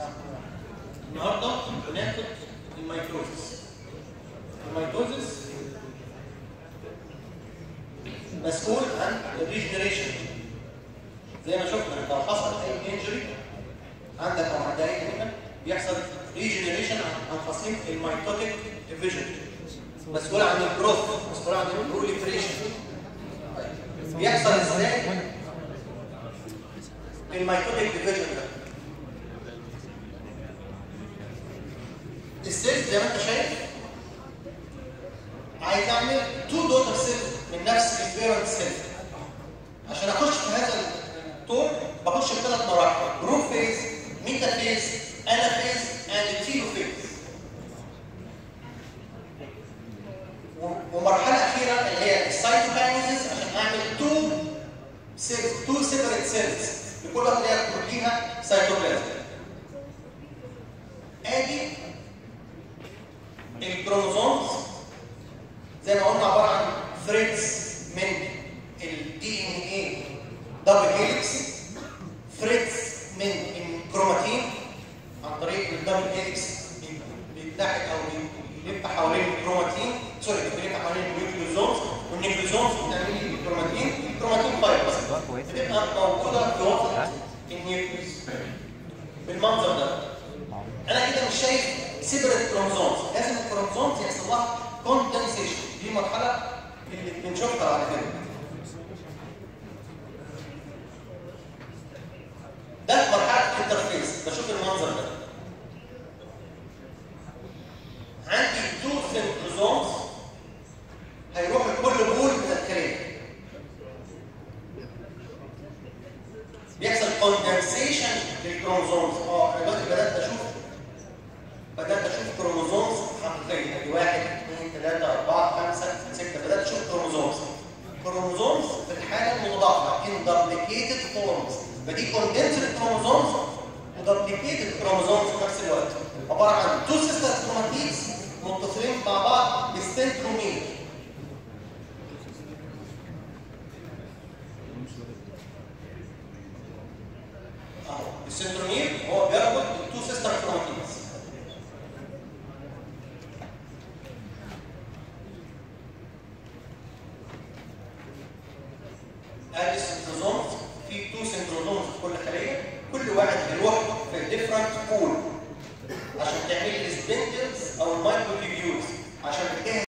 النهارده بناخد الميتوزس الميتوزس مسؤول عن الريجنريشن زي ما شفنا لو حصل اي انجري عندك او عند اي هنا بيحصل ريجنريشن عن فصيل الميتوتيك ديفيجن مسؤول عن الجروث مسؤول عن البروليفريشن بيحصل ازاي الميتوتيك ديفيجن ده السيلز زي ما انت شايف عايز اعمل تو دوتر سيل من نفس البيرنت سيل عشان اخش في هذا الطور بخش في ثلاث مراحل جروث فيز ميتا فيز انا فيز اند تيلو فيز ومرحله اخيره اللي هي السايتوكاينيزز عشان اعمل تو سيلز تو سيبريت سيلز لكل واحده ليها ليها سيتوبلازم ادي الكروموزومز زي ما قلنا عباره عن ثريدز من الدي ان اي دبل هيلكس ثريدز من الكروماتين عن طريق الدبل هيلكس بيتحد او بيلف حوالين الكروماتين سوري بيلف حوالين النيوكليوزومز والنيوكليوزومز بتعمل لي الكروماتين الكروماتين فايبرز بتبقى موجوده في وسط النيوكليوس بالمنظر ده انا كده مش شايف سيبريت كروموزومز لازم الكروموزومز يحصل لها كوندنسيشن دي المرحله اللي بنشوفها بعد كده ده مرحله الانترفيس بشوف المنظر ده عندي تو سنتروزومز هيروح لكل بول من الكريم بيحصل كوندنسيشن للكروموزومز اه انا دلوقتي بدات اشوف بدات اشوف كروموزومز حقيقيه ادي واحد اثنين ثلاثه اربعه خمسه سته بدات اشوف كروموزومز كروموزومز في الحاله المضاعفه ان دوبليكيتد فورمز فدي كوندنسد كروموزومز ودوبليكيتد كروموزومز في نفس الوقت عباره عن تو سيستر كروماتيدز متصلين مع بعض بالسنترومير اهو السنترومير هو بيربط التو سيستر كروماتيدز ادي السنتروزومز في تو سنتروزومز في كل خليه كل واحد بيروح في ديفرنت بول عشان تعمل لي السبنتلز او المايكروتيبيولز عشان تجهز